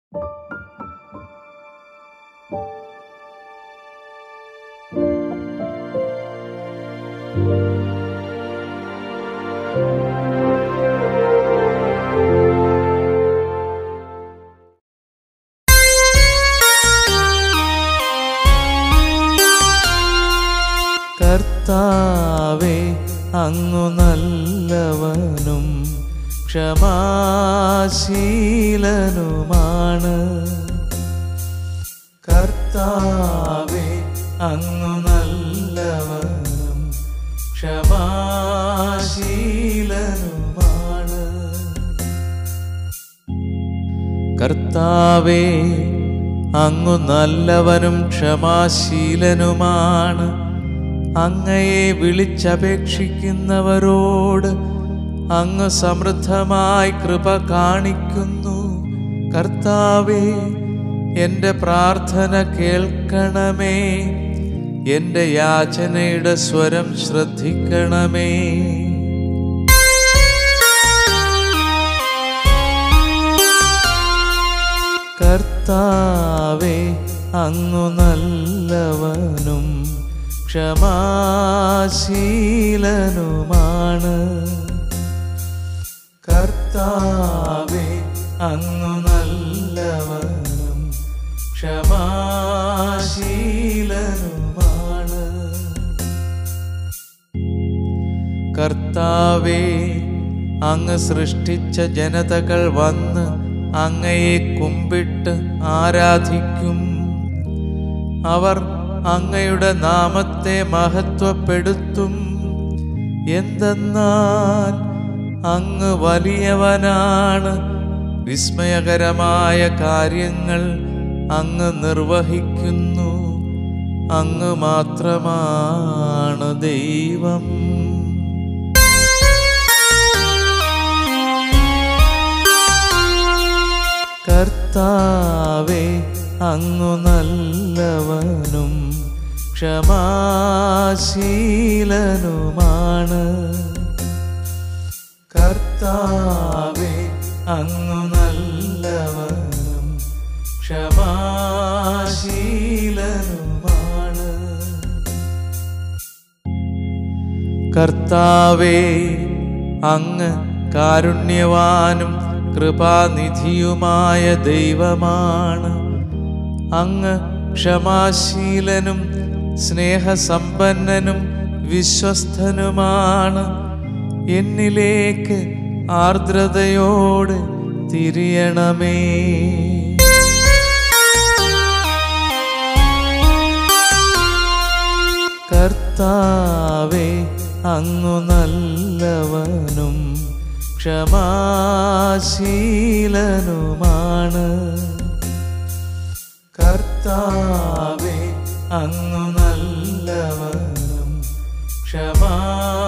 കർത്താവേ അങ്ങു നല്ലവനും ക്ഷമാശീലനുമാണ് കർത്താവേ അങ്ങു നല്ലവനും ക്ഷമാശീലനുമാണ് കർത്താവേ അങ്ങു നല്ലവനും ക്ഷമാശീലനുമാണ് അങ്ങയെ വിളിച്ചപേക്ഷിക്കുന്നവരോട് അങ്ങ് സമൃദ്ധമായി കൃപ കാണിക്കുന്നു കർത്താവേ എൻ്റെ പ്രാർത്ഥന കേൾക്കണമേ എൻ്റെ യാചനയുടെ സ്വരം ശ്രദ്ധിക്കണമേ കർത്താവേ അങ്ങു നല്ലവനും ക്ഷമാശീലനുമാണ് കർത്താവേ അങ്ങു നല്ലവനും ക്ഷമാശീലനുമാണ് കർത്താവേ അങ്ങ് സൃഷ്ടിച്ച ജനതകൾ വന്ന് അങ്ങയെ കുമ്പിട്ട് ആരാധിക്കും അവർ അങ്ങയുടെ നാമത്തെ മഹത്വപ്പെടുത്തും എന്തെന്നാൽ അങ്ങ് വലിയവനാണ് വിസ്മയകരമായ കാര്യങ്ങൾ അങ്ങ് നിർവഹിക്കുന്നു അങ്ങ് മാത്രമാണ് ദൈവം കർത്താവേ അങ്ങു നല്ലവനും ക്ഷമാശീലനുമാണ് കർത്താവേ അങ്ങു നല്ലവനും ക്ഷമാശീലനുമാണ് കർത്താവേ അങ്ങ് കാരുണ്യവാനും കൃപാനിധിയുമായ ദൈവമാണ് അങ്ങ് ക്ഷമാശീലനും സ്നേഹസമ്പന്നനും വിശ്വസ്തനുമാണ് എന്നിലേക്ക് ആർദ്രതയോടെ തിരിയണമേ കർത്താവേ അങ്ങു നല്ലവനും ക്ഷമാശീലനുമാണ് കർത്താവേ അങ്ങു നല്ലവനും ക്ഷമാ